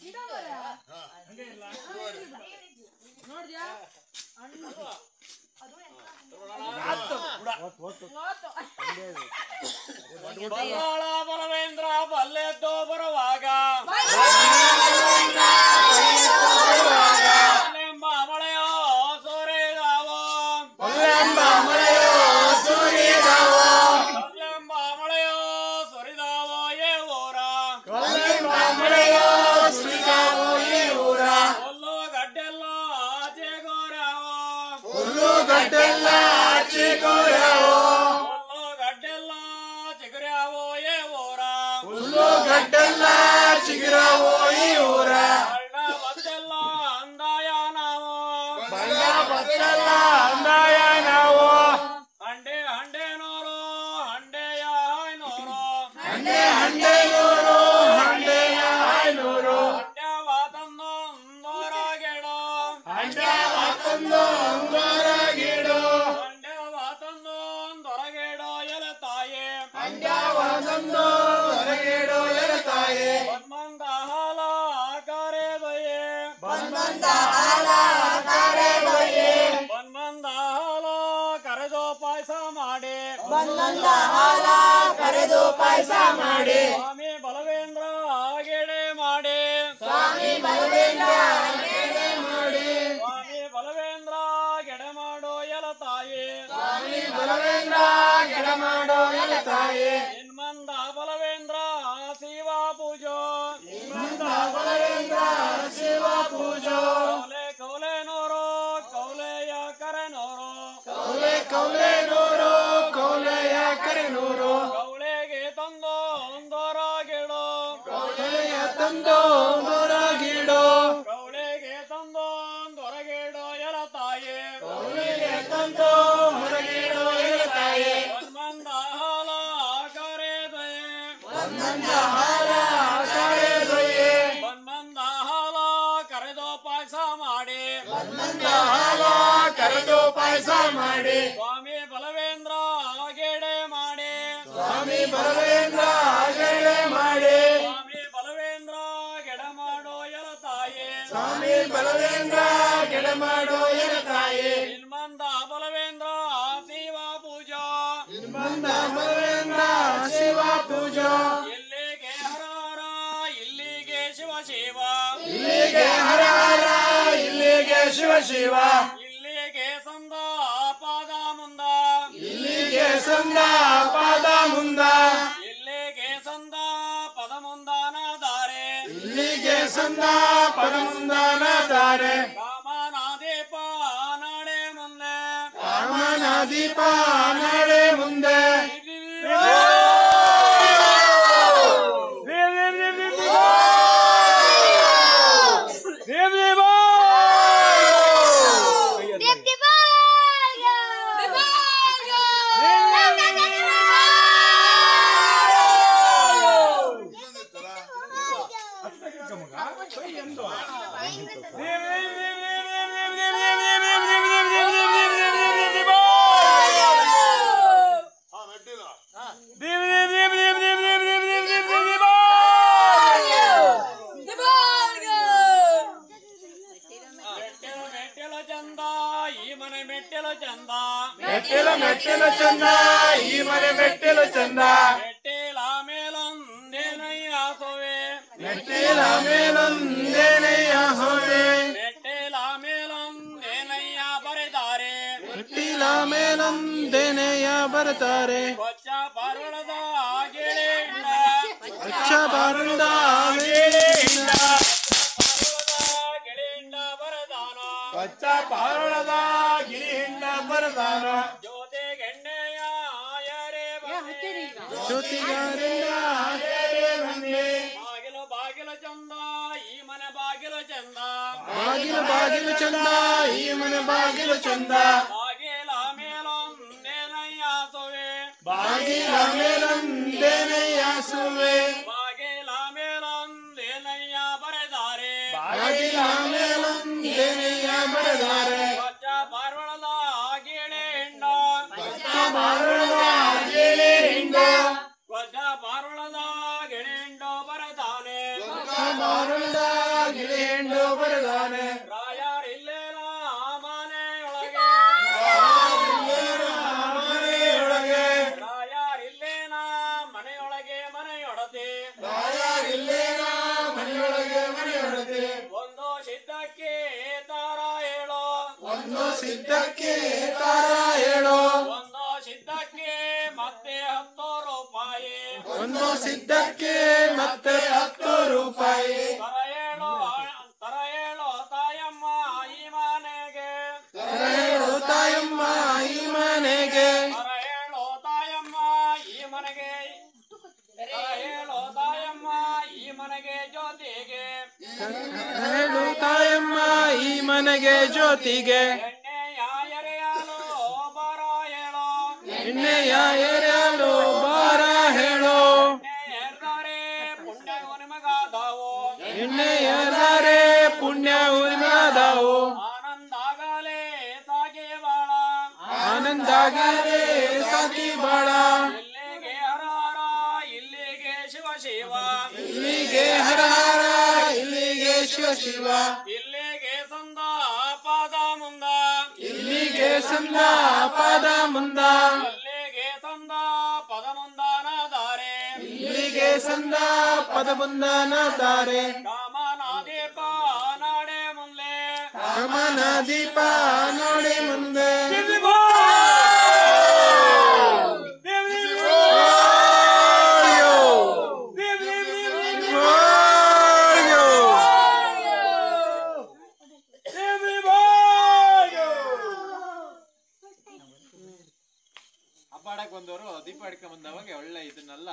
ನೋಡ್ದ್ಯಾ ಬಲ್ಲಾಳ ಬಲವೇಂದ್ರ ಬಲ್ಲೆದ್ದು ಬರುವಾಗ ಬಲ್ಲೆಂಬ ಮಳೆಯ ಸೂರ್ಯದಾವ ಬಲ್ಲೆಂಬ ಮಳೆಯ ಸುರಿದಾವ ಏ ಊರ ಹುಲ್ಲು ಗಡ್ಡೆಲ್ಲ ಆಚೆ ಗೋರ್ಯಾವ ಹುಲ್ಲು ಗಡ್ಡೆಲ್ಲ ಚಿಗುರ್ಯಾವೋ ಏ ಊರ ಬಣ್ಣ ಬತ್ತೆಲ್ಲ ಅಂದಾಯ ನಾವು ಹಂಡೆ ಹಂಡೆ ನೋರು ಹಂಡೆಯ ಹಾಯ್ನೋರು ಹಂಡ್ಯವಾತಂದು ಒಂದೊರಗೆಡು ಹಂಡ್ಯವಾತಂದು ಒಂದೊರಗೆಡು ಎಲ ತಾಯಿ ಬಂದ ಹಾಲ ಕರೆದೊಯ್ಯೆ ಬಂದ ಹಾಲ ಕರೆದು ಪಾಯಸ ಮಾಡಿ ಸ್ವಾಮಿ ಬಲವೇಂದ್ರ ಗೆಳೆ ಮಾಡಿ ಸ್ವಾಮಿ ಬಲವೇಂದ್ರ ಗೆಡೆ ಮಾಡೋ ಎಲ ತಾಯಿ ಇನ್ಮಂದ ಬಲವೇಂದ್ರ ಶಿವ ಪೂಜೋ ಕೌಲೆ ಕೌಲೆ ನೋರೋ ಕೌಲೆಯ ಕರೆ ನೋರೋ ಕೌಳೆಗೆ ತಂದು ಒಂದರ ಗಿಡೋ ಕೌಳೆಗೆ ತಂದು ಒಂದೊರ ಗಿಡೋ ಎಲ ತಾಯಿ ಹನುಮಂದ ಹಾಲ ಕರೆದೊಯ್ಯೆ ಬಂದ ಹಾಲ ಕರೆದು ಪಾಯಸ ಮಾಡಿ ಕರೆದು ಪಾಯಸ ಮಾಡಿ ಸ್ವಾಮಿ ಬಲವೇಂದ್ರ ಗೆಡೆ ಮಾಡಿ ಸ್ವಾಮಿ ಬಲವೇಂದ್ರ ಗೆಳೆ ಮಾಡಿ ಸ್ವಾಮಿ ಬಲವೇಂದ್ರ ಗೆಡ ಮಾಡೋ ಎಲ ತಾಯಿ ಸ್ವಾಮಿ ಬಲವೇಂದ್ರ ಗೆಡ ಮಾಡೋ ಎನ ತಾಯಿ ಇನ್ಮಂದ ಬಲವೇಂದ್ರ ಶಿವ ಪೂಜಾ ಬಂದ ಬಲವೇಂದ್ರ ಶಿವ ಪೂಜಾ ಇಲ್ಲಿಗೆ ಹರಹರ ಇಲ್ಲಿಗೆ ಶಿವ ಶಿವ ಇಲ್ಲಿಗೆ ಹರ ಹರ ಇಲ್ಲಿಗೆ ಶಿವ ಶಿವ ಇಲ್ಲಿಗೆ ಸಂದ ಪಾದ ಮುಂದ ಇಲ್ಲಿಗೆ ಸಂದ ಪಾದ ಮುಂದ ಇಲ್ಲಿಗೆ ಸಂದ ಪದ ಮುಂದಾನ ದಾರೆ ಇಲ್ಲಿಗೆ ಸಂದ ಪದ ಮುಂದಾನ ತಾರೆ ಕಾಮನ ದೀಪ ನಾಡೆ ಮುಂದೆ ರಾಮನ ದೀಪ ನಾಳೆ ಮುಂದೆ ಮೆಟ್ಟೆಲು ಮೆಟ್ಟೆಲು ಚಂದ ಈ ಮನೆ ಮೆಟ್ಟೆಲು ಚಂದ ಮೆಟ್ಟೆಲು ಮೆಟ್ಟೆಲು ಚಂದ ಈ ಮನೆ ಮೆಟ್ಟೆಲು ಚಂದ ಮೆಟ್ಟೆಲ ಮೇಲೊಂದೇನಯ್ಯ ಸೋವೆ ಮೆಟ್ಟಿಲ ಮೇಲೊಂದೇನೆಯ ಹೋವೆ ಮೆಟ್ಟೆಲ ಮೇಲೊಂದೇನಯ್ಯ ಬರೆದಾರೆ ಮೆಟ್ಟಿಲ ಮೇಲೊಂದೇನೆಯ ಬರ್ತಾರೆ ಕೊಚ್ಚ ಪಾರ್ವಣದ ಗೆಳೆಯಿಂದ ಅಚ್ಚ ಬಾರುಂದ ಪಾರ್ವಣದ ಗೆಳೆಯಿಂದ ಬರದಾನ ಅಚ್ಚ ಪಾರುಣದ ಗಿರಿಹಿಂಡ ಬರದಾನ ಜ್ಯೋತಿ ಗೆಣ್ಣೆಯ ಆಯರೆ ಬಂದೆ ಶ್ರುತಿಗಾರಿಂದ ಹೇರೆ ಬಂದೆ ಬಾಗಿಲು ಬಾಗಿಲು ಚಂದ ಈ ಮನೆ ಬಾಗಿಲು ಚಂದ ಬಾಗಿಲು ಬಾಗಿಲು ಚಂದ ಈ ಮನೆ ಬಾಗಿಲು ಚಂದ ಬಾಗಿಲ ಮೇಲೊಂದೇನಯ್ಯ ಸೊವೆ ಬಾಗಿಲ ಮೇಲೊಂದೇನೆಯ ಸುವೆ ಬಾಗಿಲ ಮೇಲೊಂದೇನಯ್ಯ ಬರೆದಾರೆ ಬಾಗಿಲ ಮೇಲೊಂದೇನೆಯ ಬರೆದಾರೆ ಕೊಚ್ಚ ಪಾರ್ವಣದ ಗೆಳೆಯಿಂದ ಬಾರುಣದ ಗಿರಿಹಿಂಡ ಕೊಚ್ಚ ಪಾರ್ವಣದ ಗೆಳೆಯಿಂದ ಬರೆದಾನೆ ಬಾರುಣದ ಸಿದ್ಧಕ್ಕೆ ಕಾರ ಹೇಳೋ ಒಂದು ಸಿದ್ಧಕ್ಕೆ ಮತ್ತೆ ಹತ್ತು ರೂಪಾಯಿ ಒಂದು ಸಿದ್ಧಕ್ಕೆ ಮತ್ತೆ ಹತ್ತು ರೂಪಾಯಿ ತರ ಹೇಳು ತರ ಹೇಳು ತಾಯಮ್ಮ ಈ ಮನೆಗೆ ಹೇಳು ತಾಯಮ್ಮ ಈ ಮನೆಗೆ ತರ ಹೇಳು ತಾಯಮ್ಮ ಈ ಮನೆಗೆ ತರ ಹೇಳು ತಾಯಮ್ಮ ಈ ಮನೆಗೆ ಜ್ಯೋತಿಗೆ ಹೇಳು ತಾಯಮ್ಮ ಈ ಮನೆಗೆ ಜ್ಯೋತಿಗೆ ಎಣ್ಣೆಯ ಎರೆಯಲು ಬರ ಹೇಳು ಎಣ್ಣೆಯ ಎರೆಯಲು ಬಾರ ಹೇಳು ಎಣ್ಣೆ ಎರ್ದರೆ ಪುಣ್ಯವು ನಿಮಗಾದವು ಎಣ್ಣೆಯಲಾರೆ ಪುಣ್ಯ ಉರಿಮಾದವು ಆನಂದಾಗಲೇ ಸಾಗೆ ಬಾಳ ಆನಂದಾಗಲೇ ಸಾಕಿ ಬಾಳ ಇಲ್ಲಿಗೆ ಹರಾರ ಇಲ್ಲಿಗೆ ಶಿವ ಶಿವ ಇಲ್ಲಿಗೆ ಹರ ಹರ ಇಲ್ಲಿಗೆ ಶಿವ ಶಿವ ಇಲ್ಲಿಗೆ ಸಂದ ಪಾದ ಮುಂದ ಇಲ್ಲಿಗೆ ಸಂದ ಪಾದ ಮುಂದ ಇಲ್ಲಿಗೆ ಸಂದ ಪದ ಮುಂದಾನ ದಾರೆ ಇಲ್ಲಿಗೆ ಸಂದ ಪದ ಮುಂದನ ದಾರೆ ಕಾಮನ ದೀಪ ನಾಡೆ ಮುಂದೆ ಕಮನ ದೀಪ ನೋಡಿ ಮುಂದೆ ಓಯ್ಯೋ! ಓಯ್ಯೋ! ಹಬ್ಬ ಆಡಕ್ ಬಂದವರು ದೀಪ ಹಿಡ್ಕೊಂಡ್ ಬಂದವಾಗ ಒಳ್ಳೆ ಇದನ್ನೆಲ್ಲ